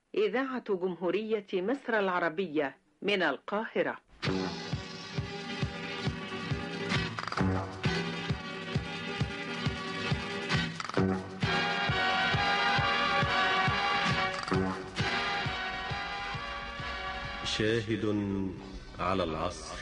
إذاعة جمهورية مصر العربية من القاهرة شاهد على العصر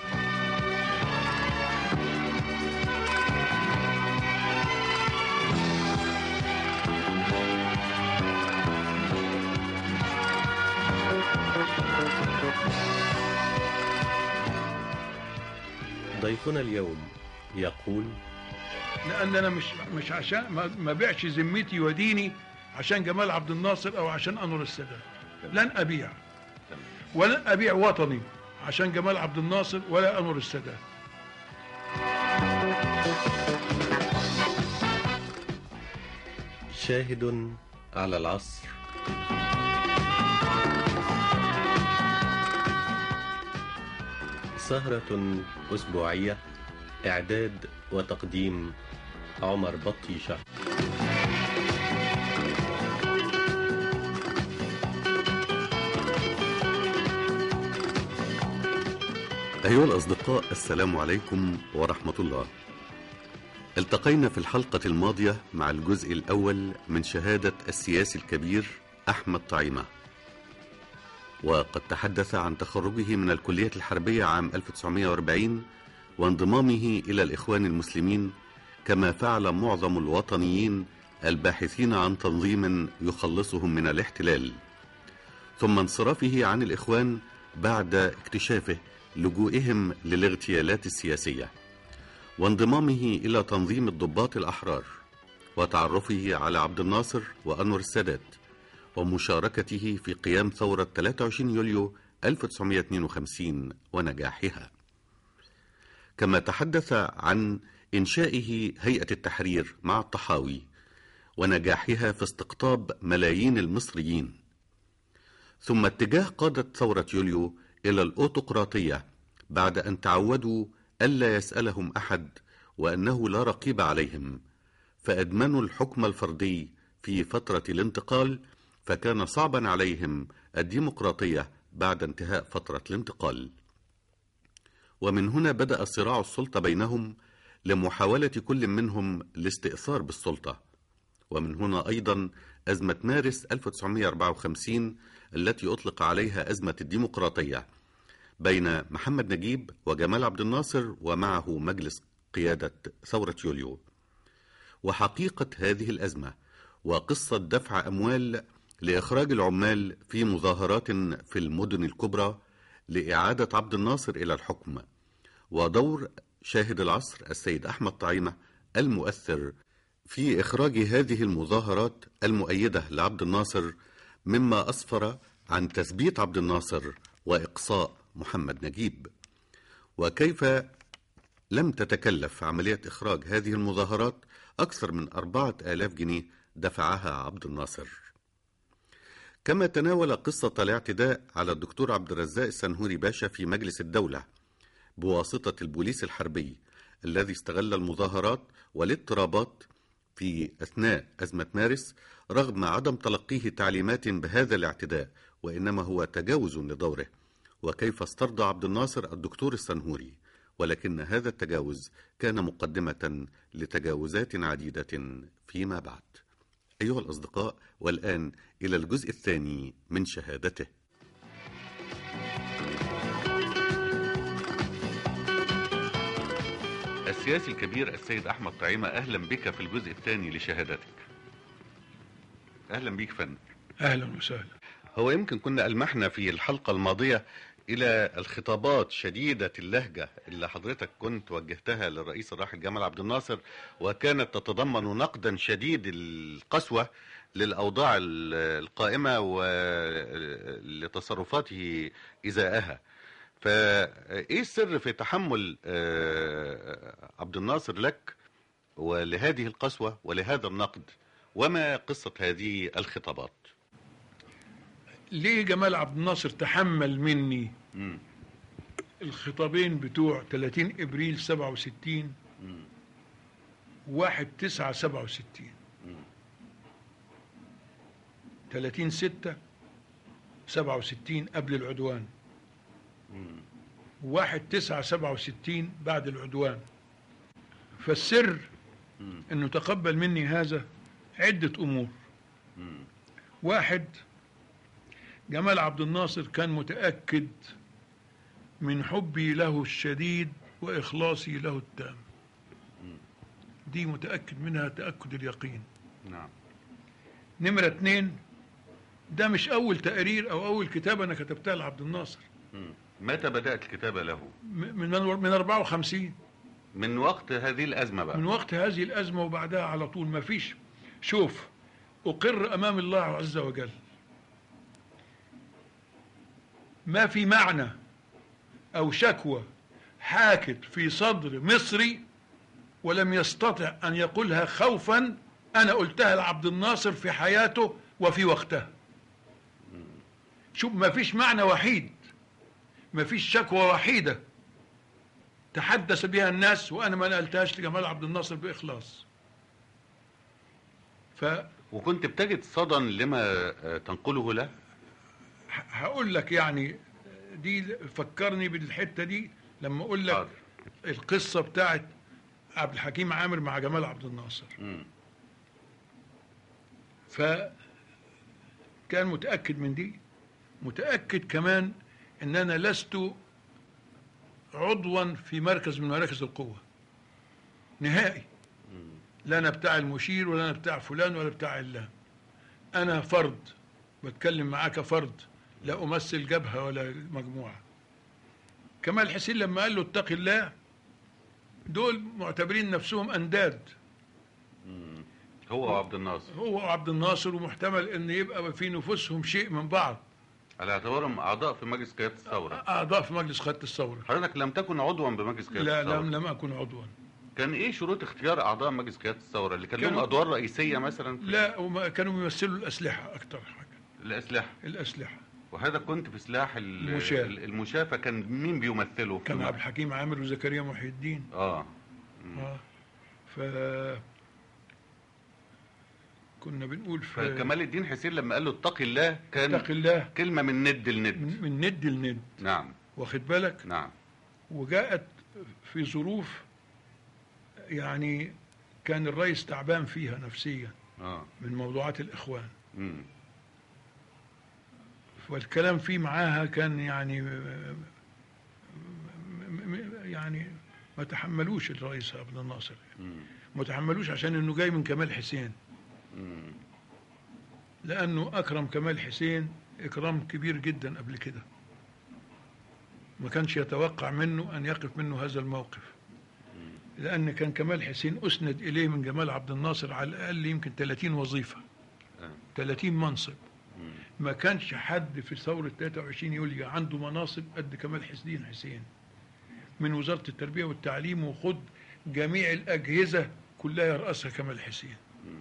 ضيفنا اليوم يقول لان انا مش مش عشان ما- ما بيعش ذمتي وديني عشان جمال عبد الناصر او عشان انور السادات لن ابيع ولن ابيع وطني عشان جمال عبد الناصر ولا انور السادات شاهد على العصر سهرة أسبوعية إعداد وتقديم عمر بطيشة أيها الأصدقاء السلام عليكم ورحمة الله. التقينا في الحلقة الماضية مع الجزء الأول من شهادة السياسي الكبير أحمد طعيمة. وقد تحدث عن تخرجه من الكلية الحربية عام 1940 وانضمامه إلى الإخوان المسلمين كما فعل معظم الوطنيين الباحثين عن تنظيم يخلصهم من الاحتلال. ثم انصرافه عن الإخوان بعد اكتشافه لجوئهم للاغتيالات السياسية وانضمامه إلى تنظيم الضباط الأحرار وتعرفه على عبد الناصر وأنور السادات ومشاركته في قيام ثورة 23 يوليو 1952 ونجاحها كما تحدث عن إنشائه هيئة التحرير مع الطحاوي ونجاحها في استقطاب ملايين المصريين ثم اتجاه قادة ثورة يوليو إلى الأوتقراطية بعد أن تعودوا ألا يسألهم أحد وأنه لا رقيب عليهم فأدمنوا الحكم الفردي في فترة الانتقال فكان صعبا عليهم الديمقراطية بعد انتهاء فترة الانتقال ومن هنا بدأ صراع السلطة بينهم لمحاولة كل منهم الاستئثار بالسلطة ومن هنا أيضا أزمة مارس 1954 التي أطلق عليها أزمة الديمقراطية بين محمد نجيب وجمال عبد الناصر ومعه مجلس قيادة ثورة يوليو وحقيقة هذه الأزمة وقصة دفع أموال لإخراج العمال في مظاهرات في المدن الكبرى لإعادة عبد الناصر إلى الحكم ودور شاهد العصر السيد أحمد طعيمة المؤثر في إخراج هذه المظاهرات المؤيدة لعبد الناصر مما أسفر عن تثبيت عبد الناصر وإقصاء محمد نجيب وكيف لم تتكلف عملية إخراج هذه المظاهرات أكثر من أربعة آلاف جنيه دفعها عبد الناصر كما تناول قصة الاعتداء على الدكتور عبد الرزاق السنهوري باشا في مجلس الدولة بواسطة البوليس الحربي الذي استغل المظاهرات والاضطرابات في أثناء أزمة مارس رغم عدم تلقيه تعليمات بهذا الاعتداء وإنما هو تجاوز لدوره وكيف استرضى عبد الناصر الدكتور السنهوري ولكن هذا التجاوز كان مقدمة لتجاوزات عديدة فيما بعد أيها الأصدقاء والآن إلى الجزء الثاني من شهادته السياسي الكبير السيد أحمد طعيمة أهلا بك في الجزء الثاني لشهادتك أهلا بك فندم اهلا وسهلا هو يمكن كنا ألمحنا في الحلقة الماضية إلى الخطابات شديدة اللهجة اللي حضرتك كنت وجهتها للرئيس الراحل جمال عبد الناصر وكانت تتضمن نقدا شديد القسوة للأوضاع ال- القائمة ولتصرفاته إزاءها فإيه السر في تحمل آه، عبد الناصر لك ولهذه القسوة ولهذا النقد وما قصة هذه الخطابات ليه جمال عبد الناصر تحمل مني مم. الخطابين بتوع 30 ابريل 67 1 9 67 30 6 67 قبل العدوان واحد تسعة سبعة وستين بعد العدوان فالسر انه تقبل مني هذا عدة امور واحد جمال عبد الناصر كان متأكد من حبي له الشديد وإخلاصي له التام دي متأكد منها تأكد اليقين نعم نمرة اتنين ده مش أول تقرير أو أول كتاب أنا كتبتها لعبد الناصر مم. متى بدأت الكتابة له م- من من 54 من وقت هذه الأزمة بقى من وقت هذه الأزمة وبعدها على طول ما فيش شوف أقر أمام الله عز وجل ما في معنى أو شكوى حاكت في صدر مصري ولم يستطع أن يقولها خوفا أنا قلتها لعبد الناصر في حياته وفي وقتها شوف ما فيش معنى وحيد ما فيش شكوى وحيدة تحدث بها الناس وأنا ما نقلتهاش لجمال عبد الناصر بإخلاص فهقول وكنت بتجد صدى لما آه، تنقله له لك يعني دي فكرني بالحتة دي لما أقول لك حاضر. القصة بتاعت عبد الحكيم عامر مع جمال عبد الناصر مم. فكان متأكد من دي متأكد كمان ان انا لست عضوا في مركز من مراكز القوة نهائي لا انا بتاع المشير ولا انا بتاع فلان ولا بتاع علان انا فرد بتكلم معاه كفرد لا امثل جبهة ولا مجموعة كمال حسين لما قال له اتق الله دول معتبرين نفسهم انداد هو وعبد الناصر هو وعبد الناصر ومحتمل ان يبقى في نفوسهم شيء من بعض على اعتبارهم أعضاء في مجلس قيادة الثورة اعضاء في مجلس قياده الثوره حضرتك لم تكن عضوا بمجلس قيادة لا الثورة لم لم اكن عضوا كان ايه شروط اختيار اعضاء مجلس قياده الثوره اللي كان لهم كانوا- ادوار رئيسيه مثلا في لا وما كانوا بيمثلوا الاسلحه اكتر حاجه الاسلحه الاسلحه وحضرتك كنت في سلاح ال- المشاة. ال- المشاة فكان مين بيمثله في كان الم- عبد الحكيم عامر وزكريا محي الدين اه اه ف كنا بنقول في فكمال الدين حسين لما قال له اتق الله كان اتق الله كلمه من ند لند من, من ند لند نعم واخد بالك نعم وجاءت في ظروف يعني كان الرئيس تعبان فيها نفسيا اه من موضوعات الاخوان مم. والكلام فيه معاها كان يعني يعني ما تحملوش الرئيس عبد الناصر مم. ما تحملوش عشان انه جاي من كمال حسين مم. لانه اكرم كمال حسين اكرام كبير جدا قبل كده ما كانش يتوقع منه ان يقف منه هذا الموقف لان كان كمال حسين اسند اليه من جمال عبد الناصر على الاقل يمكن 30 وظيفه آه. 30 منصب مم. ما كانش حد في ثورة 23 يوليو عنده مناصب قد كمال حسين حسين من وزارة التربية والتعليم وخد جميع الأجهزة كلها يرأسها كمال حسين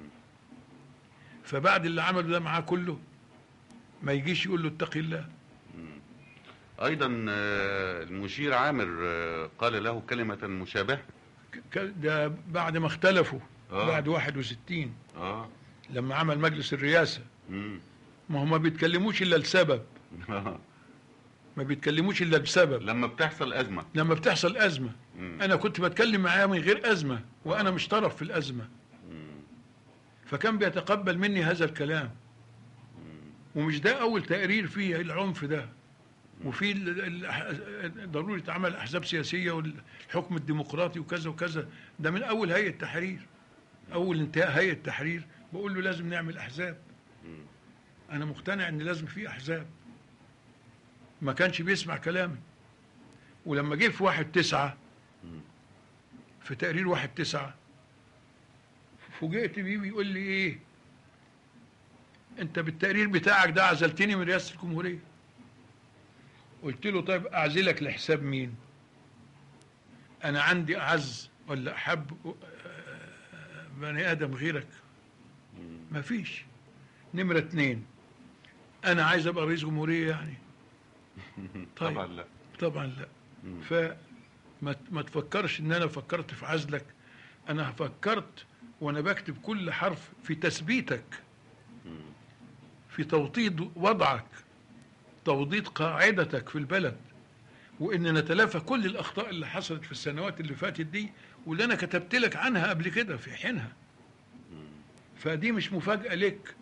فبعد اللي عمله ده معاه كله ما يجيش يقول له اتقي الله ايضا آه، المشير عامر آه، قال له كلمه مشابهه ك- ده بعد ما اختلفوا آه. بعد 61 اه لما عمل مجلس الرئاسة مم. ما هم ما بيتكلموش إلا لسبب ما بيتكلموش إلا بسبب لما بتحصل ازمه لما بتحصل أزمة مم. انا كنت بتكلم معاه من غير ازمه وانا مش طرف في الازمه فكان بيتقبل مني هذا الكلام ومش ده اول تقرير فيه العنف ده وفي ال- ال- ضروري تعمل احزاب سياسيه والحكم الديمقراطي وكذا وكذا ده من اول هيئه تحرير اول انتهاء هيئه تحرير بقول له لازم نعمل احزاب انا مقتنع ان لازم في احزاب ما كانش بيسمع كلامي ولما جه في واحد تسعة في تقرير واحد تسعة فوجئت بيه بيقول لي ايه انت بالتقرير بتاعك ده عزلتني من رئاسة الجمهورية قلت له طيب اعزلك لحساب مين انا عندي اعز ولا احب بني ادم غيرك مفيش نمرة اتنين انا عايز ابقى رئيس جمهورية يعني طيب طبعا لا طبعا لا فما ما تفكرش ان انا فكرت في عزلك انا فكرت وانا بكتب كل حرف في تثبيتك في توطيد وضعك توضيط قاعدتك في البلد وان نتلافى كل الاخطاء اللي حصلت في السنوات اللي فاتت دي واللي انا كتبت لك عنها قبل كده في حينها فدي مش مفاجاه لك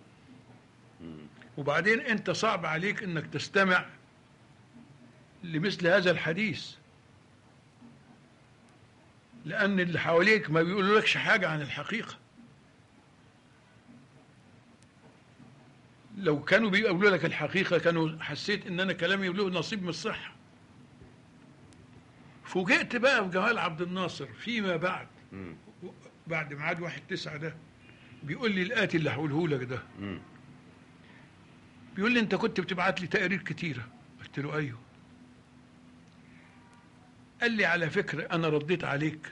وبعدين انت صعب عليك انك تستمع لمثل هذا الحديث لان اللي حواليك ما بيقولوا لكش حاجه عن الحقيقه لو كانوا بيقولوا لك الحقيقه كانوا حسيت ان انا كلامي له نصيب من الصحه فوجئت بقى بجمال عبد الناصر فيما بعد مم. بعد ميعاد واحد تسعة ده بيقول لي الآتي اللي هقوله لك ده مم. بيقول لي أنت كنت بتبعت لي تقارير كتيرة قلت له أيوه قال لي على فكرة أنا رديت عليك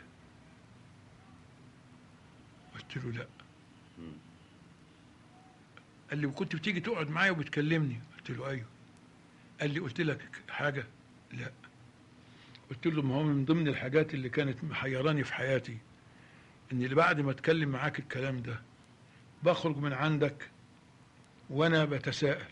قلت له لا قال لي وكنت بتيجي تقعد معايا وبتكلمني قلت له أيوه قال لي قلت لك حاجة لا قلت له ما هو من ضمن الحاجات اللي كانت محيراني في حياتي ان اللي بعد ما اتكلم معاك الكلام ده بخرج من عندك وانا بتساءل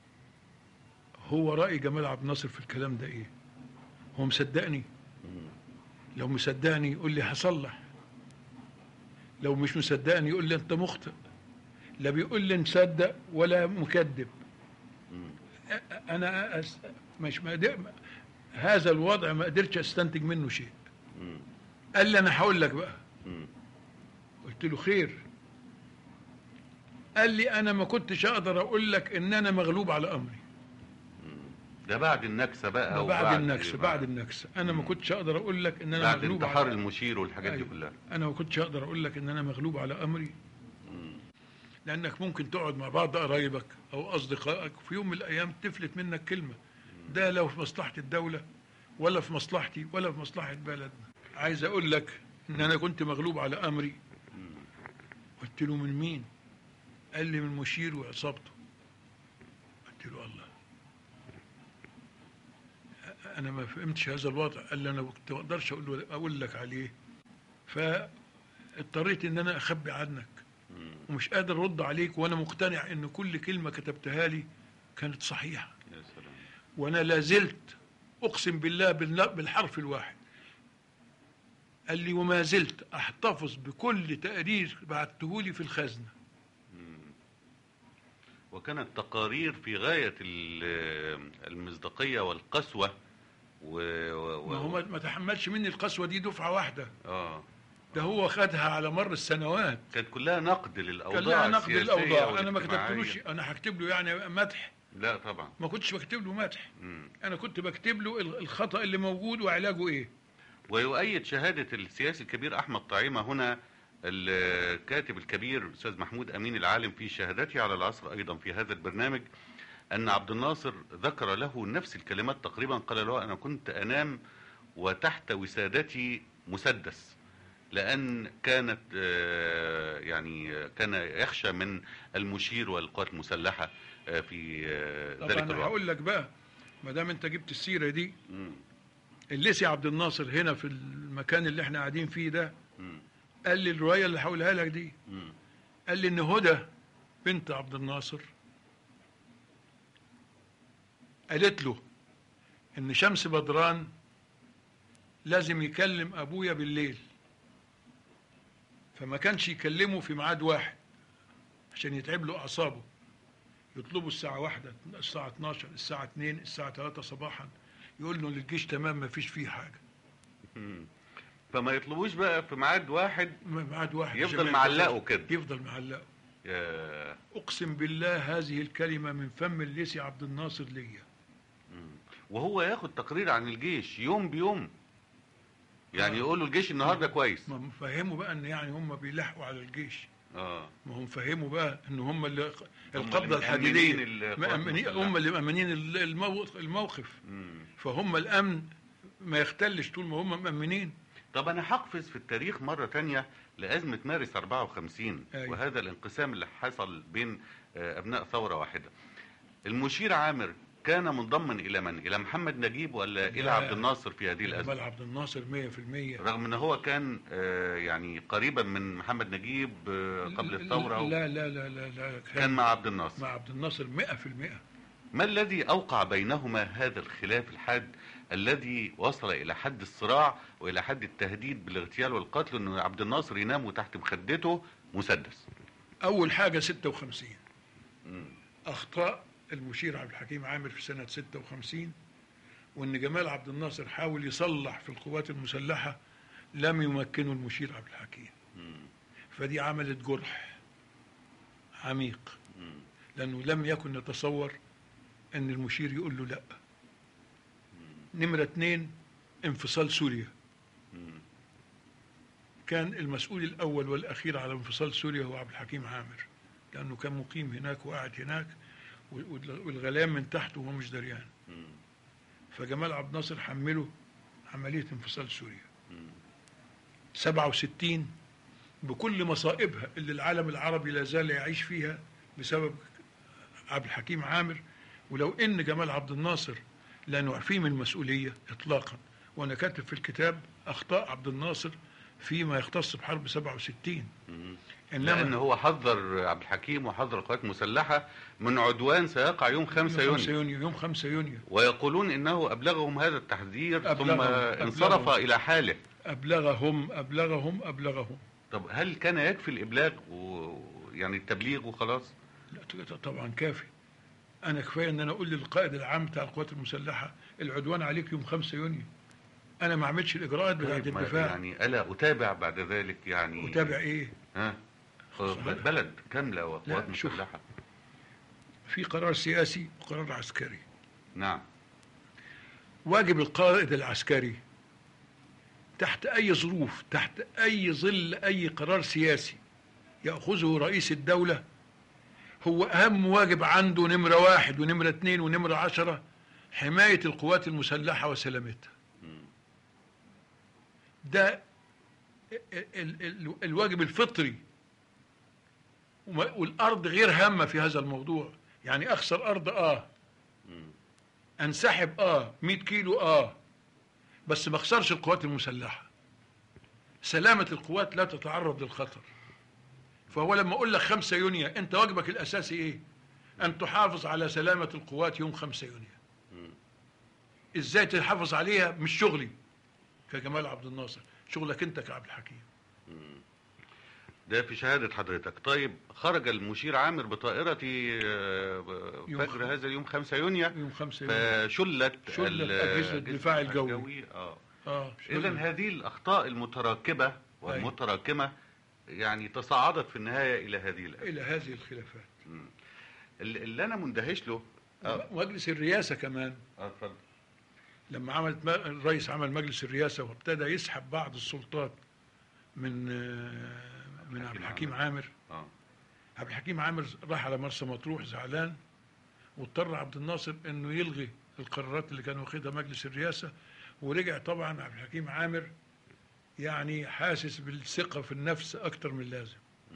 هو رأي جمال عبد الناصر في الكلام ده ايه هو مصدقني لو مصدقني يقول لي هصلح لو مش مصدقني يقول لي انت مخطئ لا بيقول لي مصدق ولا مكذب أ- انا أس... مش ما قدر- هذا الوضع ما قدرتش استنتج منه شيء قال لي انا هقول لك بقى مم. قلت له خير قال لي انا ما كنتش اقدر اقول لك ان انا مغلوب على امري ده بعد النكسه بقى ده وبعد- بعد النكسه بعد النكسه انا ما كنتش اقدر اقول لك ان انا بعد مغلوب انتحار على المشير والحاجات دي أيوة. كلها انا ما كنتش اقدر اقول لك ان انا مغلوب على امري لانك ممكن تقعد مع بعض قرايبك او اصدقائك في يوم من الايام تفلت منك كلمه ده لو في مصلحه الدوله ولا في مصلحتي ولا في مصلحه بلدنا عايز اقول لك ان انا كنت مغلوب على امري قلت له من مين قال لي من مشير وعصابته قلت له الله انا ما فهمتش هذا الوضع قال لي انا كنت ما اقدرش اقول له- اقول لك عليه فاضطريت ان انا اخبي عنك ومش قادر ارد عليك وانا مقتنع ان كل كلمه كتبتها لي كانت صحيحه يا سلام وانا لا زلت اقسم بالله بالن- بالحرف الواحد قال لي وما زلت احتفظ بكل تقرير بعته لي في الخزنه وكانت تقارير في غايه ال- المصداقيه والقسوه و... و... ما هو ما ما تحملش مني القسوه دي دفعه واحده اه ده هو خدها على مر السنوات كانت كلها نقد للاوضاع كان لها نقد السياسية الاوضاع انا ما والاجتماعية. كتبتلوش انا هكتب له يعني مدح لا طبعا ما كنتش بكتب له مدح مم. انا كنت بكتب له ال- الخطا اللي موجود وعلاجه ايه ويؤيد شهادة السياسي الكبير أحمد طعيمة هنا الكاتب الكبير الأستاذ محمود أمين العالم في شهادته على العصر أيضا في هذا البرنامج أن عبد الناصر ذكر له نفس الكلمات تقريبا قال له أنا كنت أنام وتحت وسادتي مسدس لأن كانت آه، يعني كان يخشى من المشير والقوات المسلحة آه، في آه، طبعا ذلك انا الوقت هقول لك بقى ما دام انت جبت السيره دي مم. الليسي عبد الناصر هنا في المكان اللي احنا قاعدين فيه ده مم. قال لي الروايه اللي هقولها لك دي مم. قال لي ان هدى بنت عبد الناصر قالت له ان شمس بدران لازم يكلم ابويا بالليل فما كانش يكلمه في ميعاد واحد عشان يتعب له اعصابه يطلبوا الساعة واحدة الساعة 12 الساعة 2 الساعة 3 صباحا يقول له الجيش تمام ما فيش فيه حاجة مم. فما يطلبوش بقى في ميعاد واحد ميعاد واحد يفضل عشان ما معلقه ينتظرش. كده. يفضل معلقه يا- اقسم بالله هذه الكلمه من فم الليسي عبد الناصر ليا وهو ياخد تقرير عن الجيش يوم بيوم يعني آه. يقول له الجيش النهارده كويس ما هم فهموا بقى ان يعني هم بيلحقوا على الجيش اه ما هم فهموا بقى ان هم اللي اللي القبضه مأمنين الحديديه القوات مأمنين المسلحة. هم اللي مأمنين الموقف, الموقف مم. فهم الامن ما يختلش طول ما هم مأمنين طب انا هقفز في التاريخ مره تانية لازمه مارس 54 أيوة. وهذا الانقسام اللي حصل بين آه، ابناء ثوره واحده المشير عامر كان منضما الى من الى محمد نجيب ولا الى لا. عبد الناصر في هذه الازمه جمال عبد الناصر 100% رغم ان هو كان آه، يعني قريبا من محمد نجيب آه، قبل الثوره لا لا لا لا, لا كان مع عبد الناصر مع عبد الناصر 100% ما الذي أوقع بينهما هذا الخلاف الحاد الذي وصل إلى حد الصراع وإلى حد التهديد بالاغتيال والقتل أن عبد الناصر ينام وتحت مخدته مسدس اول حاجه 56 اخطاء المشير عبد الحكيم عامر في سنه 56 وان جمال عبد الناصر حاول يصلح في القوات المسلحه لم يمكنه المشير عبد الحكيم فدي عملت جرح عميق لانه لم يكن يتصور ان المشير يقول له لا نمره اتنين انفصال سوريا كان المسؤول الاول والاخير على انفصال سوريا هو عبد الحكيم عامر لانه كان مقيم هناك وقاعد هناك وال- والغلام من تحته وهو مش دريان فجمال عبد الناصر حمله عمليه انفصال سوريا 67 بكل مصائبها اللي العالم العربي لا زال يعيش فيها بسبب عبد الحكيم عامر ولو ان جمال عبد الناصر لا نعفيه من المسؤوليه اطلاقا وانا كاتب في الكتاب اخطاء عبد الناصر فيما يختص بحرب 67 لأن انما هو حذر عبد الحكيم وحذر القوات المسلحة من عدوان سيقع يوم 5 يوم يونيو 5 يونيو يوم 5 يونيو ويقولون إنه أبلغهم هذا التحذير ثم أبلغهم، انصرف أبلغهم. إلى حاله ابلغهم ابلغهم ابلغهم طب هل كان يكفي الإبلاغ و... يعني التبليغ وخلاص لا ط- طبعا كافي انا كفايه ان انا اقول للقائد العام بتاع القوات المسلحه العدوان عليك يوم 5 يونيو انا ما عملتش الاجراءات بتاعت طيب ما- الدفاع يعني ألا أتابع بعد ذلك يعني اتابع ايه ها بلد كاملة وقوات لا، شوف. مسلحة في قرار سياسي وقرار عسكري نعم واجب القائد العسكري تحت اي ظروف تحت اي ظل اي قرار سياسي ياخذه رئيس الدوله هو اهم واجب عنده نمره واحد ونمره اثنين ونمره عشره حمايه القوات المسلحه وسلامتها ده ال- ال- ال- الواجب الفطري وما- والارض غير هامه في هذا الموضوع يعني اخسر ارض اه انسحب اه 100 كيلو اه بس ما اخسرش القوات المسلحه سلامه القوات لا تتعرض للخطر فهو لما اقول لك 5 يونيو انت واجبك الاساسي ايه ان تحافظ على سلامه القوات يوم 5 يونيو ازاي تحافظ عليها مش شغلي كجمال عبد الناصر شغلك انت كعبد الحكيم ده في شهادة حضرتك طيب خرج المشير عامر بطائرتي آه، يوم فجر خ- هذا اليوم 5 يونيو يوم 5 يونيو فشلت شلت ال- أجهزة الدفاع الجوي. اه اه اذا هذه الاخطاء المتراكبه والمتراكمه يعني تصاعدت في النهايه الى هذه الأزمة. الى هذه الخلافات اللي اللي انا مندهش له اه مجلس الرئاسه كمان آه، اتفضل لما عملت ما- الرئيس عمل مجلس الرئاسة وابتدى يسحب بعض السلطات من آه، من عبد الحكيم عامر اه عبد الحكيم عامر راح على مرسى مطروح زعلان واضطر عبد الناصر انه يلغي القرارات اللي كان واخدها مجلس الرئاسة ورجع طبعا عبد الحكيم عامر يعني حاسس بالثقة في النفس أكتر من اللازم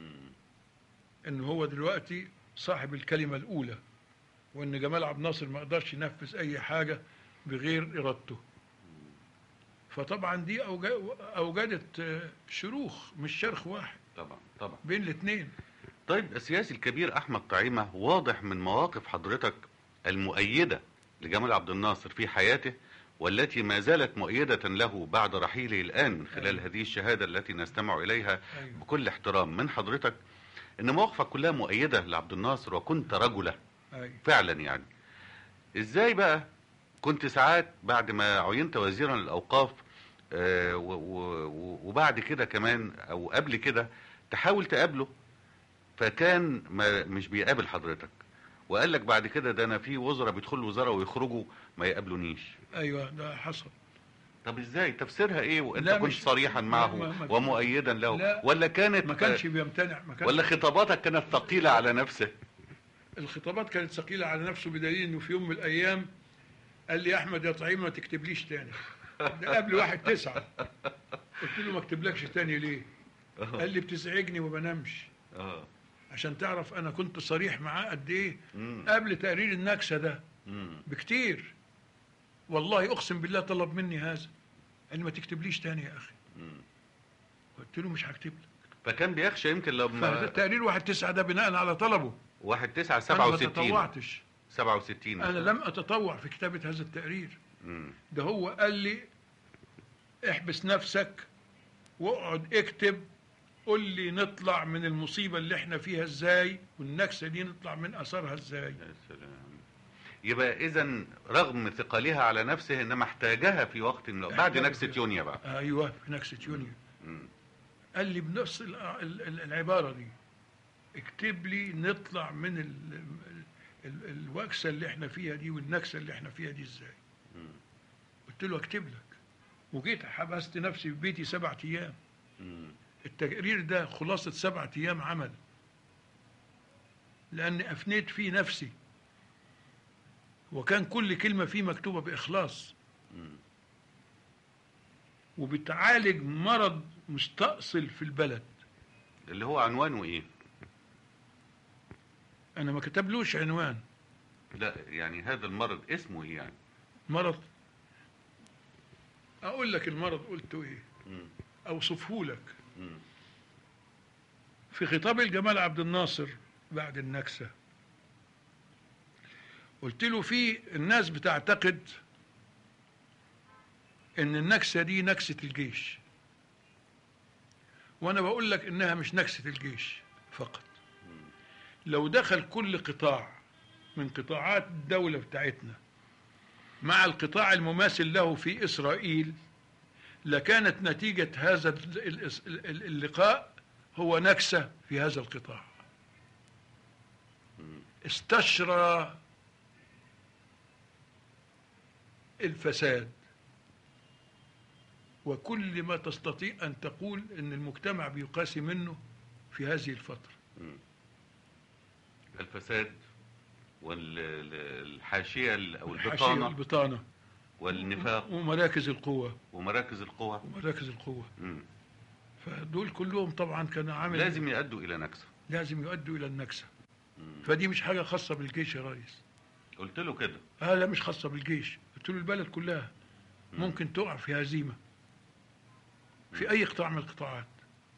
إن هو دلوقتي صاحب الكلمة الأولى وإن جمال عبد الناصر ما قدرش ينفذ أي حاجة بغير إرادته فطبعا دي أوجا- أوجدت آه، شروخ مش شرخ واحد طبعا طبعا بين الاثنين طيب السياسي الكبير احمد طعيمه واضح من مواقف حضرتك المؤيده لجمال عبد الناصر في حياته والتي ما زالت مؤيده له بعد رحيله الان من خلال أيوة. هذه الشهاده التي نستمع اليها أيوة. بكل احترام من حضرتك ان مواقفك كلها مؤيده لعبد الناصر وكنت رجله أيوة. فعلا يعني ازاي بقى كنت ساعات بعد ما عينت وزيرا للاوقاف آه، و- و- و- وبعد كده كمان او قبل كده تحاول تقابله فكان ما مش بيقابل حضرتك وقال لك بعد كده ده انا في وزراء بيدخلوا الوزاره ويخرجوا ما يقابلونيش أيوة ده حصل طب ازاي تفسيرها ايه وانت لا، كنت مش- صريحا ما- معه ما- ما- ومؤيدا له لا، ولا كانت ما كانش بيمتنع ما كانش ولا خطاباتك كانت ثقيله على نفسه الخطابات كانت ثقيلة على نفسه بدليل انه في يوم من الايام قال لي يا احمد يا طعيم ما تكتبليش تاني ده قبل واحد تسعة قلت له ما اكتبلكش تاني ليه قال لي بتزعجني وما بنامش اه عشان تعرف انا كنت صريح معاه قد ايه مم. قبل تقرير النكسة ده مم. بكتير والله اقسم بالله طلب مني هذا قال لي ما تكتبليش تاني يا اخي مم. قلت له مش هكتب لك فكان بيخشى يمكن لما فتقرير واحد تسعة ده بناء على طلبه واحد تسعة انا سبعة ما وستين تطوعتش 67 انا لم اتطوع في كتابه هذا التقرير مم. ده هو قال لي احبس نفسك واقعد اكتب قول لي نطلع من المصيبه اللي احنا فيها ازاي والنكسه دي نطلع من اثرها ازاي يا سلام يبقى اذا رغم ثقلها على نفسه انما احتاجها في وقت من الأوقات. بعد احتاج نكسه في- يونيو بقى ايوه في نكسه يونيو مم. قال لي بنفس ال- ال- ال- العباره دي اكتب لي نطلع من ال ال الوكسه اللي احنا فيها دي والنكسه اللي احنا فيها دي ازاي مم. قلت له اكتب لك وجيت حبست نفسي في بيتي سبعة ايام مم. التقرير ده خلاصة سبعة أيام عمل لأني أفنيت فيه نفسي وكان كل كلمة فيه مكتوبة بإخلاص مم. وبتعالج مرض مستأصل في البلد اللي هو عنوانه ايه أنا ما كتبلوش عنوان لا يعني هذا المرض اسمه ايه يعني مرض أقول لك المرض قلته إيه مم. أوصفه لك مم. في خطاب الجمال عبد الناصر بعد النكسة قلت له في الناس بتعتقد ان النكسة دي نكسة الجيش وانا بقول لك انها مش نكسة الجيش فقط لو دخل كل قطاع من قطاعات الدولة بتاعتنا مع القطاع المماثل له في إسرائيل لكانت نتيجة هذا ال- ال- ال- اللقاء هو نكسة في هذا القطاع استشرى الفساد وكل ما تستطيع أن تقول أن المجتمع بيقاسي منه في هذه الفترة الفساد والحاشيه او الحاشية البطانه البطانة والنفاق ومراكز القوة ومراكز القوى ومراكز القوة مم. فدول كلهم طبعا كان عامل لازم يؤدوا الى نكسه لازم يؤدوا إلى النكسة مم. فدي مش حاجة خاصة بالجيش يا ريس قلت له كده آه لا مش خاصة بالجيش قلت له البلد كلها ممكن تقع في هزيمة في أي قطاع من القطاعات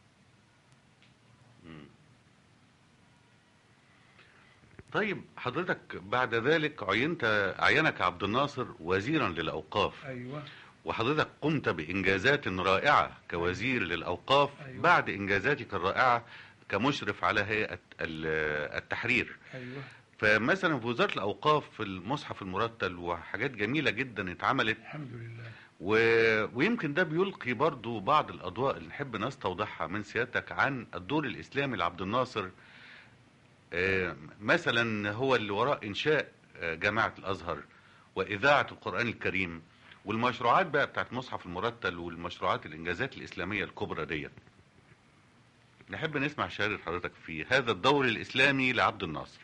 طيب حضرتك بعد ذلك عينت عينك عبد الناصر وزيرا للاوقاف أيوة وحضرتك قمت بانجازات رائعه كوزير للاوقاف أيوة. بعد انجازاتك الرائعه كمشرف على هيئه ال- التحرير أيوة فمثلا في وزاره الاوقاف في المصحف المرتل وحاجات جميله جدا اتعملت الحمد لله و... ويمكن ده بيلقي برضو بعض الأضواء اللي نحب نستوضحها من سيادتك عن الدور الإسلامي لعبد الناصر آه، مثلا هو اللي وراء إنشاء آه، جامعة الأزهر وإذاعة القرآن الكريم والمشروعات بقى بتاعت مصحف المرتل والمشروعات الإنجازات الإسلامية الكبرى دي نحب نسمع شهادة حضرتك في هذا الدور الإسلامي لعبد الناصر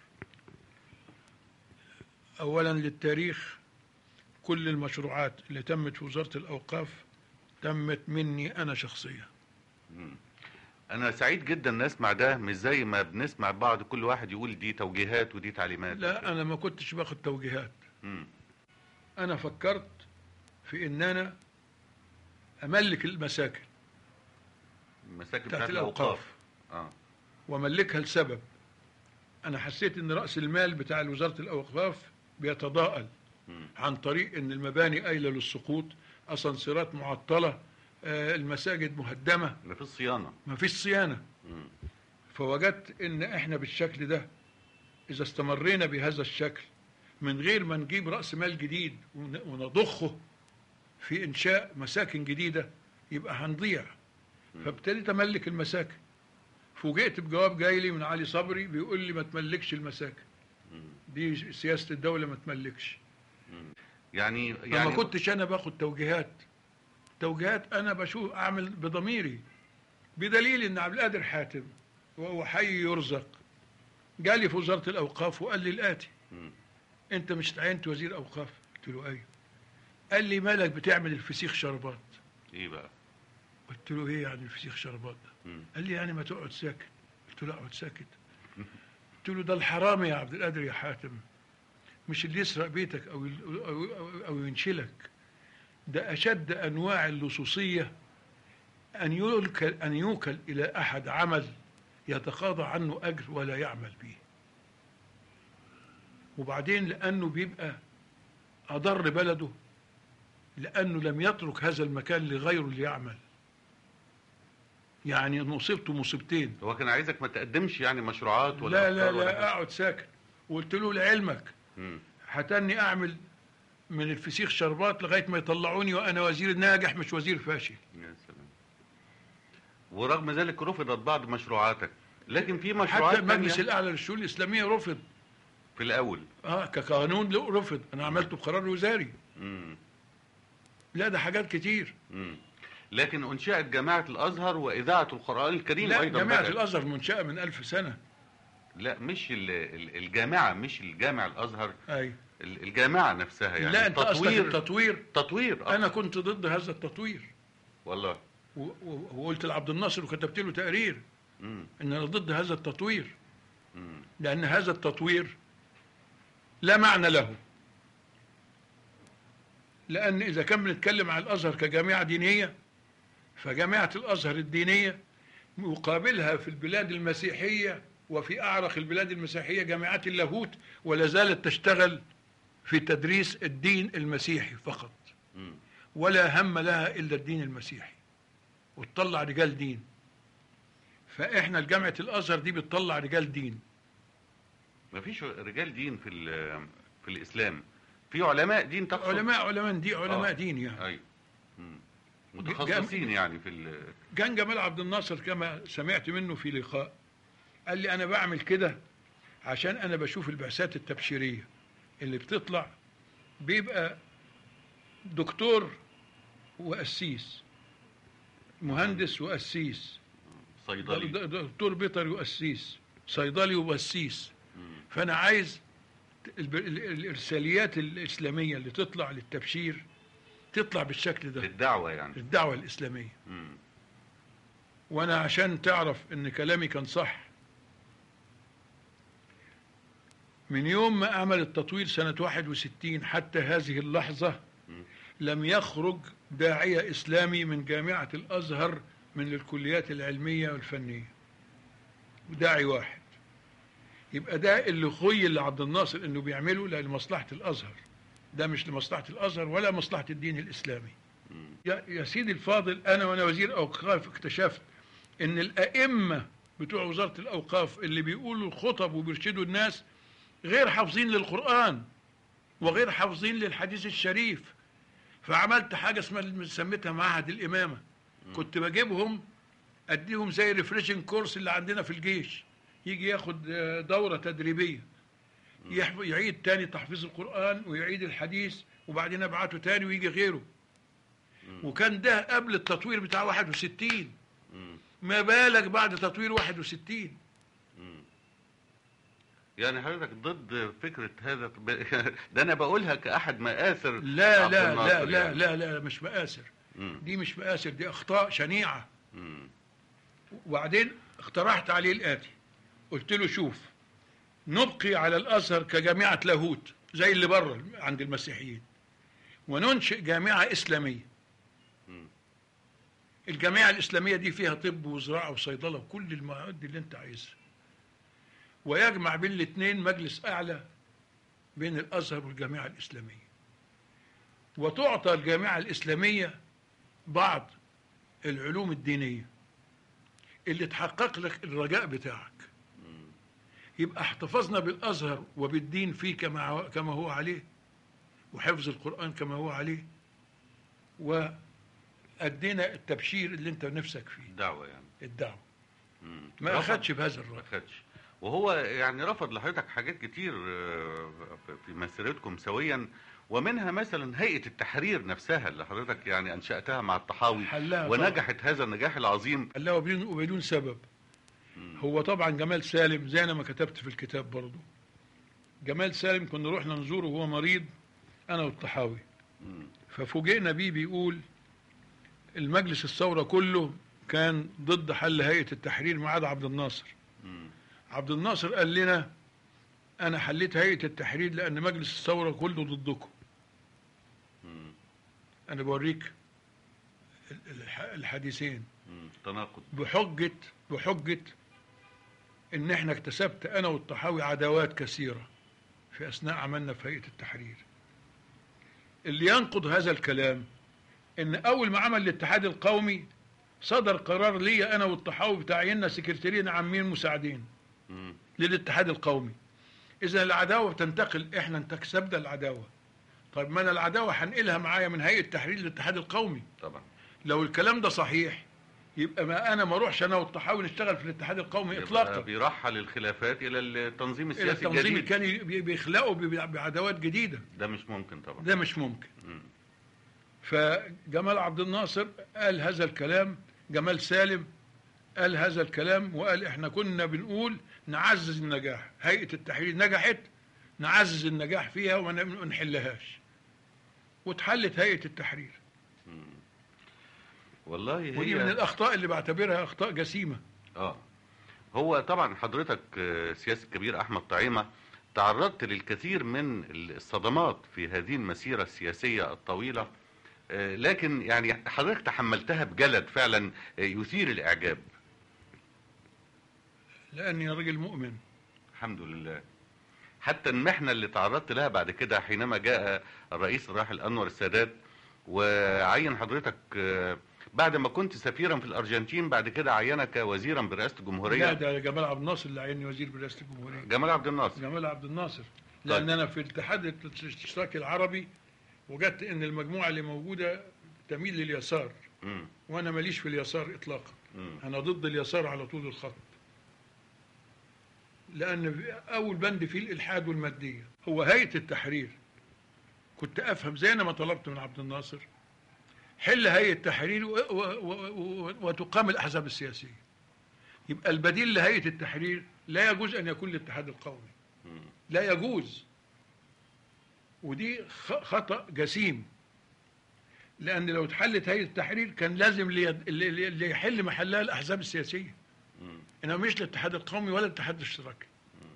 أولا للتاريخ كل المشروعات اللي تمت في وزارة الأوقاف تمت مني أنا شخصيا أنا سعيد جدا نسمع ده مش زي ما بنسمع بعض كل واحد يقول دي توجيهات ودي تعليمات لا أنا ما كنتش باخد توجيهات مم. أنا فكرت في إن أنا أملك المساكن المساكن بتاعت بتاعت الأوقاف الأوقاف اه وأملكها لسبب أنا حسيت إن رأس المال بتاع وزارة الأوقاف بيتضاءل مم. عن طريق إن المباني قايلة للسقوط أسانسيرات معطلة آه، المساجد مهدمة ما في صيانة ما فيش صيانة مم. فوجدت ان احنا بالشكل ده اذا استمرينا بهذا الشكل من غير ما نجيب راس مال جديد ون- ونضخه في انشاء مساكن جديده يبقى هنضيع فابتديت املك المساكن فوجئت بجواب جاي لي من علي صبري بيقول لي ما تملكش المساكن دي سياسه الدوله ما تملكش يعني يعني يعني ما كنتش انا باخد توجيهات توجيهات انا بشوف اعمل بضميري بدليل ان عبد القادر حاتم وهو حي يرزق جالي في وزاره الاوقاف وقال لي الاتي مم. انت مش تعينت وزير اوقاف قلت له ايوه قال لي مالك بتعمل الفسيخ شربات ايه بقى قلت له ايه يعني الفسيخ شربات ده مم. قال لي يعني ما تقعد ساكت قلت له اقعد ساكت قلت له ده الحرامي يا عبد القادر يا حاتم مش اللي يسرق بيتك او ال- او, أو, أو ينشلك ده اشد انواع اللصوصيه ان يوكل ان يوكل الى احد عمل يتقاضى عنه اجر ولا يعمل به وبعدين لأنه بيبقى أضر بلده لأنه لم يترك هذا المكان لغيره ليعمل يعني مصيبته مصيبتين هو كان عايزك ما تقدمش يعني مشروعات ولا لا لا أفكار ولا لا حاجة؟ اقعد ساكت وقلت له لعلمك مم. هتني اعمل من الفسيخ شربات لغايه ما يطلعوني وانا وزير ناجح مش وزير فاشل يا سلام ورغم ذلك رفضت بعض مشروعاتك لكن في مشروعات حتى المجلس تانية الاعلى للشؤون الاسلاميه رفض في الاول اه كقانون له رفض انا عملته بقرار وزاري مم. لا ده حاجات كتير مم. لكن انشئت جامعه الازهر واذاعه القران الكريم لا ايضا جامعه بدأت. الازهر منشاه من ألف سنه لا مش ال- ال- الجامعه مش الجامع الازهر اي ال- الجامعه نفسها يعني لا انت قصدك تطوير التطوير تطوير آه. انا كنت ضد هذا التطوير والله و- و- وقلت لعبد الناصر وكتبت له تقرير مم. ان انا ضد هذا التطوير مم. لأن هذا التطوير لا معنى له لأن إذا كان بنتكلم عن الأزهر كجامعة دينية فجامعة الأزهر الدينية مقابلها في البلاد المسيحية وفي أعرق البلاد المسيحية جامعات اللاهوت ولا زالت تشتغل في تدريس الدين المسيحي فقط مم. ولا هم لها إلا الدين المسيحي وتطلع رجال دين فإحنا جامعة الأزهر دي بتطلع رجال دين ما فيش رجال دين في ال- في الاسلام في علماء دين تقصد علماء علماء دي علماء آه. دين يعني ايوه مم. متخصصين يعني في ال... كان جمال عبد الناصر كما سمعت منه في لقاء قال لي انا بعمل كده عشان انا بشوف البعثات التبشيريه اللي بتطلع بيبقى دكتور وقسيس مهندس وقسيس صيدلي د- د- دكتور بيطري وقسيس صيدلي وقسيس مم. فانا عايز الب- ال- ال- الارساليات الاسلاميه اللي تطلع للتبشير تطلع بالشكل ده للدعوه يعني الدعوه الاسلاميه مم. وانا عشان تعرف ان كلامي كان صح من يوم ما اعمل التطوير سنة 61 حتى هذه اللحظة مم. لم يخرج داعية اسلامي من جامعة الازهر من الكليات العلمية والفنية داعي واحد يبقى ده اللي خيل لعبد الناصر انه بيعمله لمصلحة الازهر ده مش لمصلحة الازهر ولا مصلحة الدين الاسلامي مم. يا يا سيدي الفاضل انا وانا وزير اوقاف اكتشفت ان الائمه بتوع وزاره الاوقاف اللي بيقولوا الخطب وبيرشدوا الناس غير حافظين للقران وغير حافظين للحديث الشريف فعملت حاجه اسمها اللي سميتها معهد الامامه كنت بجيبهم اديهم زي ريفريشنج كورس اللي عندنا في الجيش يجي ياخد آه، دوره تدريبيه يحف- يعيد تاني تحفيظ القران ويعيد الحديث وبعدين ابعته تاني ويجي غيره وكان ده قبل التطوير بتاع 61 مم. ما بالك بعد تطوير 61 مم. يعني حضرتك ضد فكرة هذا ده أنا بقولها كأحد مآثر لا عبد لا الناصر لا لا يعني. لا لا مش مآسر مم. دي مش مآسر دي أخطاء شنيعة مم. وبعدين اقترحت عليه الآتي قلت له شوف نبقي على الأزهر كجامعة لاهوت زي اللي بره عند المسيحيين وننشئ جامعة إسلامية مم. الجامعة الإسلامية دي فيها طب وزراعة وصيدلة وكل المواد اللي أنت عايزها ويجمع بين الاثنين مجلس أعلى بين الأزهر والجامعة الإسلامية وتعطى الجامعة الإسلامية بعض العلوم الدينية اللي تحقق لك الرجاء بتاعك يبقى احتفظنا بالأزهر وبالدين فيه كما كما هو عليه وحفظ القرآن كما هو عليه وأدينا التبشير اللي أنت نفسك فيه دعوة يعني الدعوة مم. ما رفض- أخدش بهذا ما الرأي أخدش وهو يعني رفض لحضرتك حاجات كتير آه، في مسيرتكم سويا ومنها مثلا هيئة التحرير نفسها اللي حضرتك يعني أنشأتها مع الطحاوي حلها ونجحت هذا النجاح العظيم قال له وبدون, وبدون سبب هو طبعا جمال سالم زي انا ما كتبت في الكتاب برضه جمال سالم كنا رحنا نزوره وهو مريض انا والطحاوي مم. ففوجئنا بيه بيقول المجلس الثورة كله كان ضد حل هيئة التحرير ما عدا عبد الناصر مم. عبد الناصر قال لنا انا حليت هيئة التحرير لان مجلس الثورة كله ضدكم مم. انا بوريك ال- الح- الحديثين مم. تناقض بحجة بحجة ان احنا اكتسبت انا والطحاوي عداوات كثيرة في أثناء عملنا في هيئة التحرير اللي ينقض هذا الكلام إن أول ما عمل الاتحاد القومي صدر قرار لي أنا والطحاوي بتعيننا سكرتيرين عامين مساعدين مم. للاتحاد القومي إذا العداوة بتنتقل إحنا انتكسبنا العداوة طيب ما أنا العداوة هنقلها معايا من هيئة تحرير للاتحاد القومي طبعا لو الكلام ده صحيح يبقى ما أنا ما أروحش أنا والطحاوي نشتغل في الاتحاد القومي يبقى إطلاقا بيرحل الخلافات الى التنظيم إلى السياسي التنظيم الجديد كان ي- بيخلقوا ب- بعداوات جديدة ده مش ممكن طبعا ده مش ممكن مم. فجمال عبد الناصر قال هذا الكلام جمال سالم قال هذا الكلام وقال احنا كنا بنقول نعزز النجاح هيئة التحرير نجحت نعزز النجاح فيها وما ن- ما نحلهاش واتحلت هيئة التحرير والله هي ودي من الأخطاء اللي بعتبرها أخطاء جسيمة اه هو طبعا حضرتك آه، سياسي الكبير احمد طعيمه تعرضت للكثير من الصدمات في هذه المسيره السياسيه الطويله آه، لكن يعني حضرتك تحملتها بجلد فعلا آه، يثير الاعجاب لأني راجل مؤمن الحمد لله حتى المحنه اللي تعرضت لها بعد كده حينما جاء الرئيس الراحل انور السادات وعين حضرتك آه، بعد ما كنت سفيرا في الارجنتين بعد كده عينك وزيرا برئاسه لا الجمهوريه ده جمال عبد الناصر اللي عيني وزير برئاسة الجمهورية جمال عبد الناصر جمال عبد الناصر لان انا في الاتحاد الاشتراكي العربي وجدت ان المجموعه اللي موجوده تميل لليسار مم. وانا ماليش في اليسار اطلاقا مم. انا ضد اليسار على طول الخط لان في اول بند فيه الالحاد والماديه هو هيئه التحرير كنت افهم زي انا ما طلبت من عبد الناصر حل هيئه التحرير و- و- و- و- وتقام الاحزاب السياسيه يبقى البديل لهيئه التحرير لا يجوز ان يكون الاتحاد القومي مم. لا يجوز ودي خ- خطأ جسيم لأن لو اتحلت هيئة التحرير كان لازم اللي يد- اللي- اللي اللي يحل محلها الأحزاب السياسية مم. إنما مش الاتحاد القومي ولا الاتحاد الاشتراكي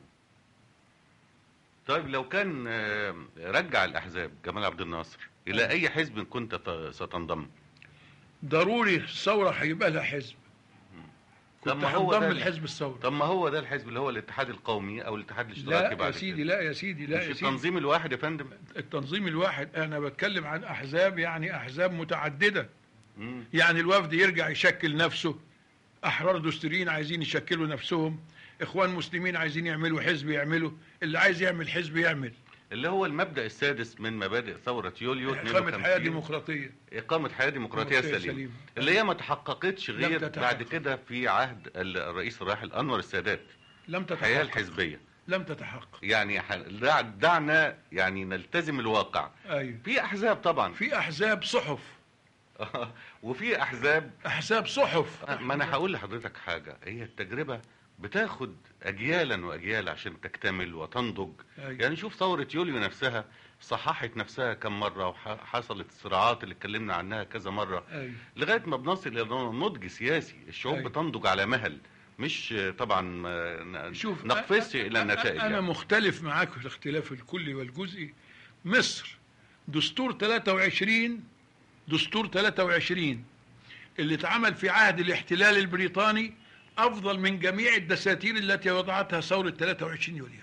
طيب لو كان آه، رجع الاحزاب جمال عبد الناصر الى اي حزب كنت ت- ستنضم ضروري الثورة هيبقى لها حزب طب كنت ما هو هنضم ده لحزب الثورة طب ما هو ده الحزب اللي هو الاتحاد القومي او الاتحاد الاشتراكي لا بعد يا سيدي كده. لا يا سيدي لا مش يا سيدي التنظيم الواحد يا فندم التنظيم الواحد أنا بتكلم عن أحزاب يعني أحزاب متعددة مم. يعني الوفد يرجع يشكل نفسه احرار دستوريين عايزين يشكلوا نفسهم اخوان مسلمين عايزين يعملوا حزب يعملوا اللي عايز يعمل حزب يعمل اللي هو المبدا السادس من مبادئ ثوره يوليو اقامه 52. حياه ديمقراطيه اقامه حياه ديمقراطيه ديمقراطية سليمه سليمة. اللي هي ما تحققتش لم غير تتحقق. بعد كده في عهد ال- الرئيس الراحل انور السادات لم الحياه تتحقق الحزبيه لم تتحقق يعني ح- دع- دعنا يعني نلتزم الواقع ايوه في احزاب طبعا في احزاب صحف وفي احزاب احزاب صحف ما انا هقول لحضرتك حاجه هي التجربه بتاخد اجيالا واجيال عشان تكتمل وتنضج أيوة. يعني شوف ثوره يوليو نفسها صححت نفسها كم مره وحصلت الصراعات اللي اتكلمنا عنها كذا مره ايوه لغايه ما بنصل الى نضج سياسي الشعوب أيوة. بتنضج على مهل مش طبعا ما ن- شوف نقفزش أ- أ- الى أ- النتائج انا يعني. مختلف معاك في الاختلاف الكلي والجزئي مصر دستور 23 دستور 23 اللي اتعمل في عهد الاحتلال البريطاني افضل من جميع الدساتير التي وضعتها ثوره 23 يوليو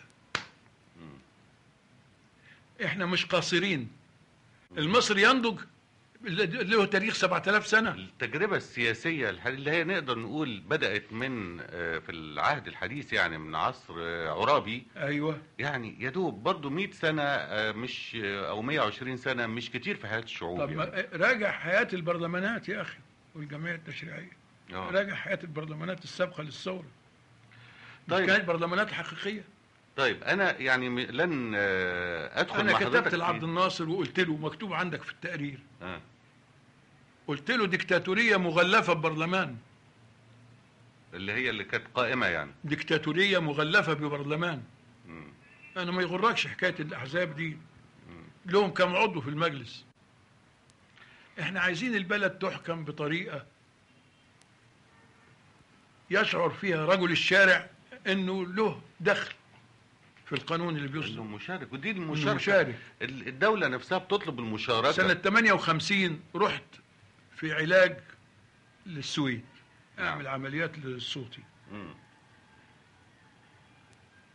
احنا مش قاصرين المصري ينضج اللي له تاريخ 7000 سنه التجربة السياسية الح- اللي هي نقدر نقول بدأت من آه، في العهد الحديث يعني من عصر آه، عرابي ايوه يعني يا دوب برضه 100 سنة آه، مش آه، أو 120 سنة مش كتير في حياة الشعوب طب يعني. ما راجع حياه البرلمانات يا اخي والجمعيه التشريعيه آه. راجع حياه البرلمانات السابقه للثوره طيب. طيب كانت برلمانات حقيقيه طيب أنا يعني م- لن آه، أدخل انا مع كتبت حضرتك لعبد في- الناصر وقلت له مكتوب عندك في التقرير آه. قلت له ديكتاتوريه مغلفه ببرلمان اللي هي اللي كانت قائمة يعني ديكتاتوريه مغلفه ببرلمان مم. انا ما يغركش حكايه الاحزاب دي لهم كم عضو في المجلس احنا عايزين البلد تحكم بطريقه يشعر فيها رجل الشارع انه له دخل في القانون اللي إنه بيصدر مشارك ودي إنه المشاركة مشارك ال- الدولة نفسها بتطلب المشاركة سنة 58 رحت في علاج للسويد نعم. اعمل عمليات للصوتي مم.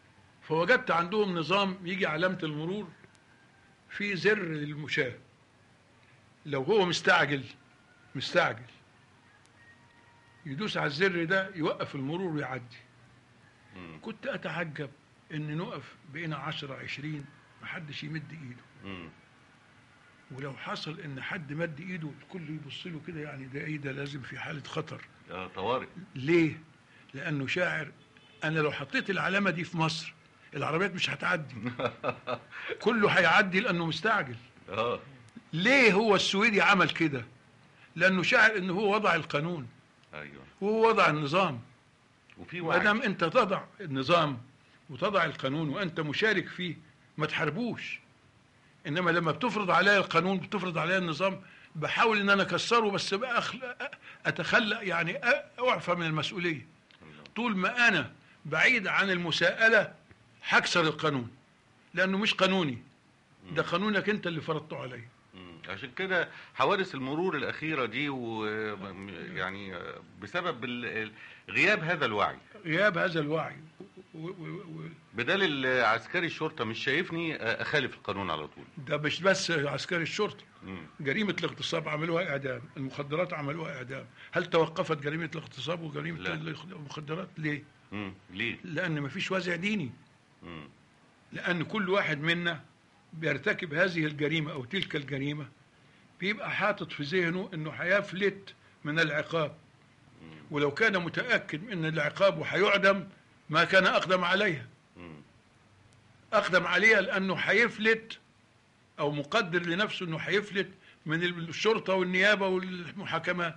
فوجدت عندهم نظام يجي علامة المرور في زر للمشاة لو هو مستعجل مستعجل يدوس على الزر ده يوقف المرور ويعدي مم. كنت أتعجب إن نقف بقينا عشرة عشرين محدش يمد إيده مم. ولو حصل إن حد مد إيده الكل يبص له كده يعني ده إيه ده لازم في حالة خطر آه طوارئ ليه؟ لأنه شاعر أنا لو حطيت العلامة دي في مصر العربيات مش هتعدي كله هيعدي لأنه مستعجل اه ليه هو السويدي عمل كده؟ لأنه شاعر إن هو وضع القانون ايوه وهو وضع النظام وفي ما وعي دام أنت تضع النظام وتضع القانون وأنت مشارك فيه ما تحاربوش إنما لما بتفرض عليا القانون بتفرض عليا النظام بحاول إن أنا أكسره بس بقى أخلق أتخلق يعني أ- أعفى من المسؤولية طول ما انا بعيد عن المساءله هكسر القانون لانه مش قانوني ده قانونك انت اللي فرضته عليا مم. عشان كده حوادث المرور الأخيرة دي ويعني بسبب ال- ال- غياب هذا الوعي غياب هذا الوعي و- و- و- بدل عسكري الشرطة مش شايفني أخالف القانون على طول ده مش بس عسكري الشرطه مم. جريمه الاغتصاب عملوها اعدام المخدرات عملوها اعدام هل توقفت جريمه الاغتصاب وجريمه لا. المخدرات ليه مم. ليه؟ لان مفيش وازع ديني مم. لأن كل واحد منا بيرتكب هذه الجريمة أو تلك الجريمة بيبقى حاطط في ذهنه إنه هيفلت من العقاب ولو كان متأكد من العقاب وهيعدم ما كان أقدم عليها مم. أقدم عليها لأنه هيفلت أو مقدر لنفسه إنه هيفلت من الشرطة والنيابة والمحاكمات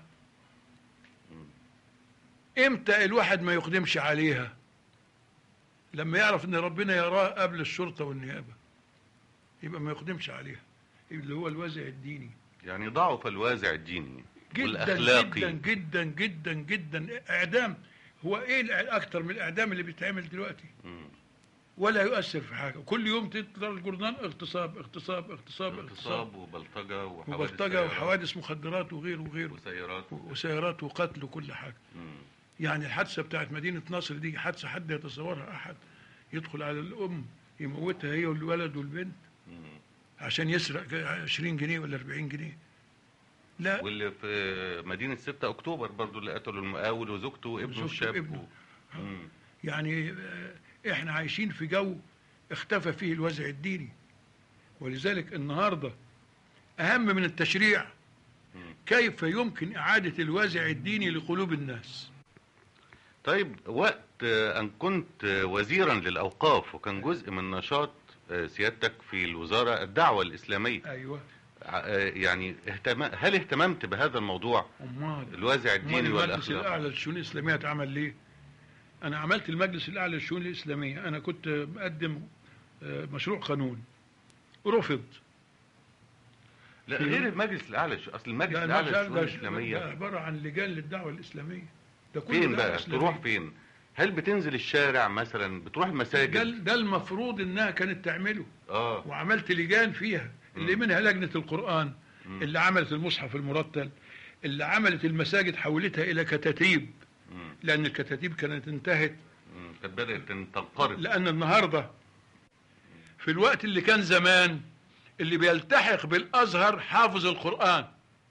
إمتى الواحد ما يقدمش عليها لما يعرف ان ربنا يراه قبل الشرطه والنيابه يبقى ما يقدمش عليها اللي هو الوازع الديني يعني ضعف الوازع الديني جدا والأخلاقي جدا جدا جدا جدا اعدام هو ايه الإع- اكتر من الاعدام اللي بيتعمل دلوقتي مم. ولا يؤثر في حاجه كل يوم تطلع الجورنال اغتصاب اغتصاب اغتصاب اغتصاب اغتصاب وبلطجة وحوادث وبلطجه سيارات وحوادث مخدرات وغيره وغيره وسيارات وسيارات وقتل وكل حاجه مم. يعني الحادثه بتاعت مدينه نصر دي حادثه حد يتصورها احد يدخل على الام يموتها هي والولد والبنت مم. عشان يسرق 20 جنيه ولا 40 جنيه لا واللي في مدينة 6 أكتوبر برضو اللي قتلوا المقاول وزوجته وابنه وزوجته الشاب وابنه. و... مم. يعني آه، احنا عايشين في جو اختفى فيه الوازع الديني ولذلك النهارده اهم من التشريع مم. كيف يمكن اعاده الوازع الديني لقلوب الناس طيب وقت آه، أن كنت آه، وزيرا للأوقاف وكان جزء من نشاط آه، سيادتك في الوزارة الدعوة الإسلامية ايوه آه، يعني اهتم... هل اهتممت بهذا الموضوع امال الوازع امال الديني المجلس والأخلاق الاعلى للشؤون الاسلاميه اتعمل ليه؟ انا عملت المجلس الاعلى للشؤون الاسلاميه انا كنت مقدم آه، مشروع قانون رفض لا غير المجلس الأعلى أصل المجلس ده الأعلى ده- للشؤون ده- الإسلامية ده عباره عن لجان للدعوه الاسلاميه ده كله فين دعوة بقى إسلامية. تروح فين هل بتنزل الشارع مثلا بتروح ده, المساجد ده المفروض انها كانت تعمله اه وعملت لجان فيها اللي منها لجنه القران مم. اللي عملت المصحف المرتل اللي عملت المساجد حولتها الى كتاتيب مم. لان الكتاتيب كانت انتهت مم. كانت بدأت تنقرض لأن النهاردة في الوقت اللي كان زمان اللي بيلتحق بالأزهر حافظ القرآن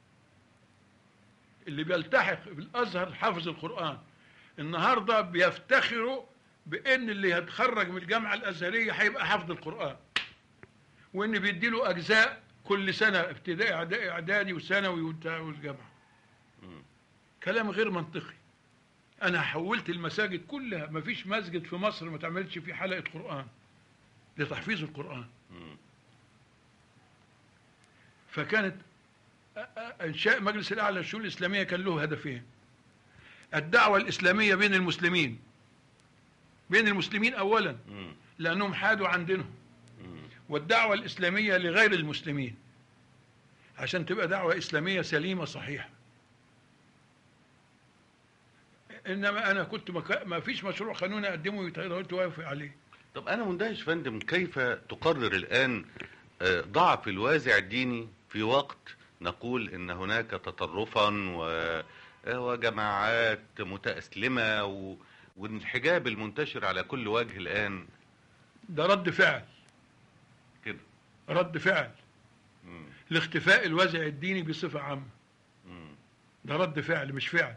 اللي بيلتحق بالأزهر حافظ القرآن النهاردة بيفتخروا بأن اللي هيتخرج من الجامعة الأزهرية هيبقى حافظ القرآن وأن بيديله أجزاء كل سنة ابتدائي إعدادي- إعدادي وثانوي وبتاع والجامعة مم. كلام غير منطقي انا حولت المساجد كلها ما فيش مسجد في مصر ما تعملش فيه حلقه قران لتحفيظ القران مم. فكانت أ- أ- انشاء مجلس الاعلى للشؤون الاسلاميه كان له هدفين الدعوه الاسلاميه بين المسلمين بين المسلمين اولا مم. لانهم حادوا عن دينهم مم. والدعوه الاسلاميه لغير المسلمين عشان تبقى دعوه اسلاميه سليمه صحيحه انما انا كنت مك... ما فيش مشروع قانوني اقدمه قلت وافق عليه طب انا مندهش فندم كيف تقرر الان آه، ضعف الوازع الديني في وقت نقول ان هناك تطرفا و آه، وجماعات متأسلمة و... والحجاب المنتشر على كل وجه الآن ده رد فعل كده رد فعل مم. لاختفاء الوازع الديني بصفة عامة مم. ده رد فعل مش فعل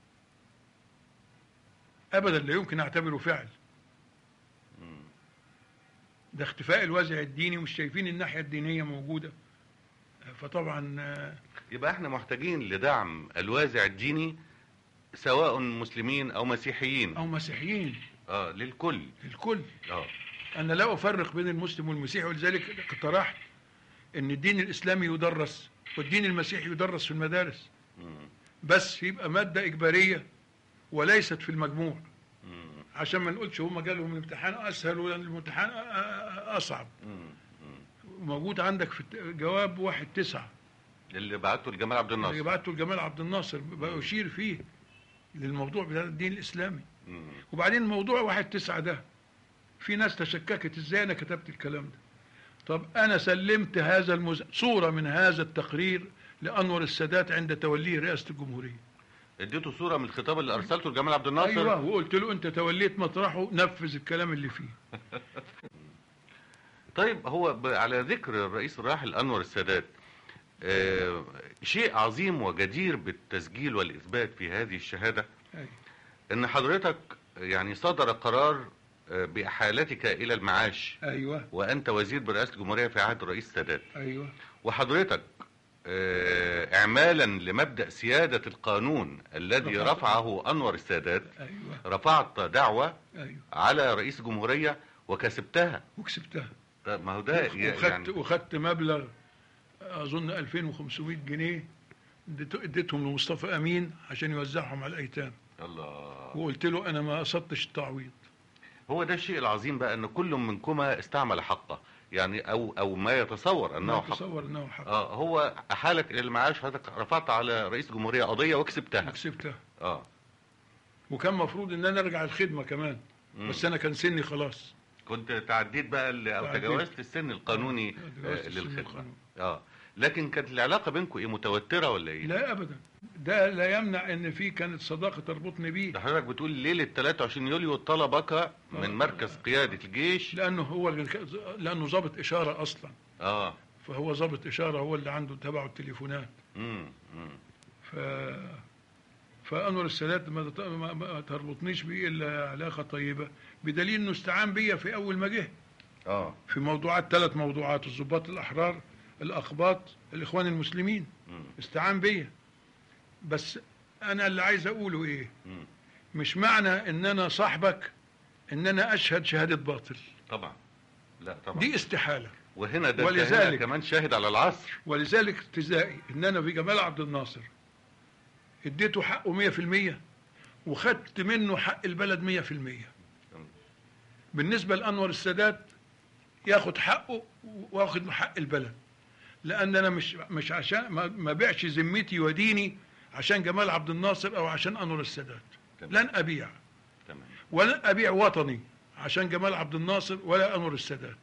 ابدا لا يمكن اعتبره فعل مم. ده اختفاء الوازع الديني ومش شايفين الناحية الدينية موجودة فطبعا آه، يبقى احنا محتاجين لدعم الوازع الديني سواء مسلمين او مسيحيين او مسيحيين اه للكل الكل اه انا لا افرق بين المسلم والمسيحي ولذلك اقترحت ان الدين الاسلامي يدرس والدين المسيحي يدرس في المدارس مم. بس يبقى مادة اجبارية وليست في المجموع مم. عشان ما نقولش هم جالهم الامتحان اسهل والامتحان اصعب مم. موجود عندك في الت- جواب واحد تسعة اللي بعته لجمال عبد اللي الناصر بعته لجمال عبد الناصر بشير فيه للموضوع بتاع الدين الاسلامي مم. وبعدين موضوع واحد تسعة ده في ناس تشككت ازاي انا كتبت الكلام ده طب انا سلمت هذا المز... صورة من هذا التقرير لانور السادات عند توليه رئاسة الجمهورية اديته صوره من الخطاب اللي ارسلته لجمال عبد الناصر ايوه وقلت له انت توليت مطرحه نفذ الكلام اللي فيه طيب هو ب- على ذكر الرئيس الراحل انور السادات آه شيء عظيم وجدير بالتسجيل والاثبات في هذه الشهاده أيوة. ان حضرتك يعني صدر قرار آه، باحالتك الى المعاش ايوه وانت وزير برئاسه الجمهوريه في عهد الرئيس السادات ايوه وحضرتك آه، اعمالا لمبدا سياده القانون الذي رفعت. رفعه انور السادات ايوه رفعت دعوه ايوه على رئيس الجمهوريه وكسبتها وكسبتها طب ما هو ده ي- وخدت يعني وخدت مبلغ اظن 2500 جنيه اديت- اديتهم لمصطفى امين عشان يوزعهم على الايتام الله وقلت له انا ما قصدتش التعويض هو ده الشيء العظيم بقى ان كل منكما استعمل حقه يعني او او ما يتصور انه ما حق تصور انه حق اه هو احالك الى المعاش حضرتك رفعت على رئيس الجمهوريه قضيه وكسبتها وكسبتها اه وكان مفروض ان انا ارجع الخدمه كمان مم. بس انا كان سني خلاص كنت تعديت بقى ال- او تعديت. تجاوزت السن القانوني تجاوزت آه السن للخدمه القانوني. اه لكن كانت العلاقه بينكم ايه متوتره ولا ايه لا ابدا ده لا يمنع ان في كانت صداقه تربطني بيه ده حضرتك بتقول ليله 23 يوليو طلبك من مركز قياده الجيش لانه هو اللي كان- لانه ضابط اشاره اصلا اه فهو ضابط اشاره هو اللي عنده تبعه التليفونات امم امم ف فانور السادات ما تط- ما- ما تربطنيش بيه الا علاقه طيبه بدليل انه استعان بيا في اول ما جه اه في موضوعات ثلاث موضوعات الضباط الاحرار الاقباط الاخوان المسلمين مم. استعان بيا بس انا اللي عايز اقوله ايه مم. مش معنى ان انا صاحبك ان انا اشهد شهاده باطل طبعا لا طبعا دي استحاله وهنا ده ولذلك- ولذلك كمان شاهد على العصر ولذلك اجتزائي ان انا في جمال عبد الناصر اديته حقه 100% وخدت منه حق البلد 100% بالنسبة لأنور السادات ياخد حقه واخد حق البلد لأن أنا مش مش عشان ما ما بيعش ذمتي وديني عشان جمال عبد الناصر أو عشان أنور السادات تمام. لن أبيع تمام ولن أبيع وطني عشان جمال عبد الناصر ولا أنور السادات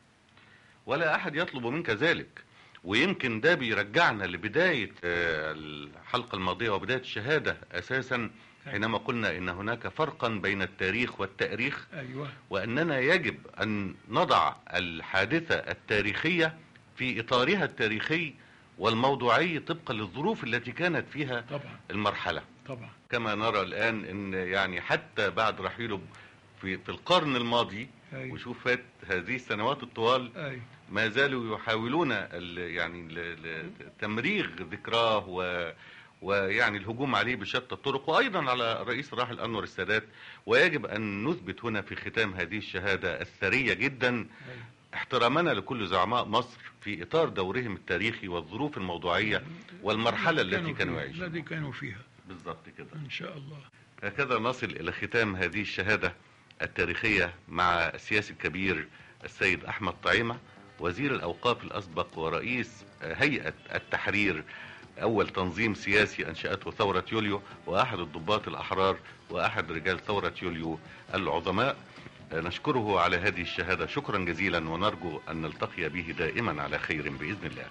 ولا احد يطلب منك ذلك ويمكن ده بيرجعنا لبدايه آه، الحلقه الماضيه وبدايه الشهاده اساسا حينما قلنا ان هناك فرقا بين التاريخ والتاريخ أيوه واننا يجب ان نضع الحادثه التاريخيه في اطارها التاريخي والموضوعي طبقا للظروف التي كانت فيها طبعا المرحله طبعا كما نرى الان ان يعني حتى بعد رحيله في في القرن الماضي أيوه وشوف فات هذه السنوات الطوال أيوه ما زالوا يحاولون ال- يعني ل- ل- تمريغ ذكراه و ويعني الهجوم عليه بشتى الطرق وايضا على الرئيس الراحل انور السادات ويجب ان نثبت هنا في ختام هذه الشهاده الثريه جدا أيوه. احترامنا لكل زعماء مصر في اطار دورهم التاريخي والظروف الموضوعيه والمرحله التي كانوا فيها. يعيشون الذي كانوا فيها بالضبط كده إن شاء الله هكذا نصل إلى ختام هذه الشهادة التاريخية مع السياسي الكبير السيد أحمد طعيمة وزير الأوقاف الأسبق ورئيس هيئة التحرير أول تنظيم سياسي أنشأته ثورة يوليو وأحد الضباط الأحرار وأحد رجال ثورة يوليو العظماء نشكره على هذه الشهادة شكرا جزيلا ونرجو أن نلتقي به دائما على خير بإذن الله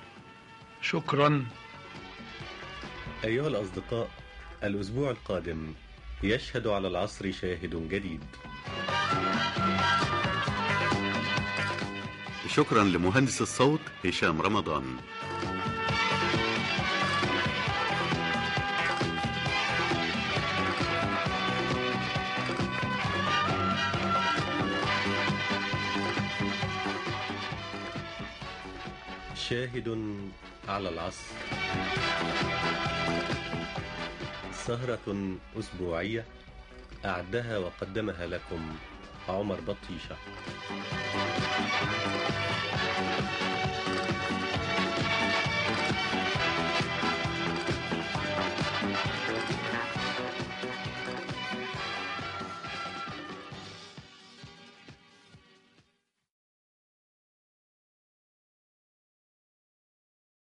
شكرا أيها الأصدقاء الأسبوع القادم يشهد على العصر شاهد جديد شكرا لمهندس الصوت هشام رمضان شاهد على العصر سهرة أسبوعية أعدها وقدمها لكم عمر بطيشة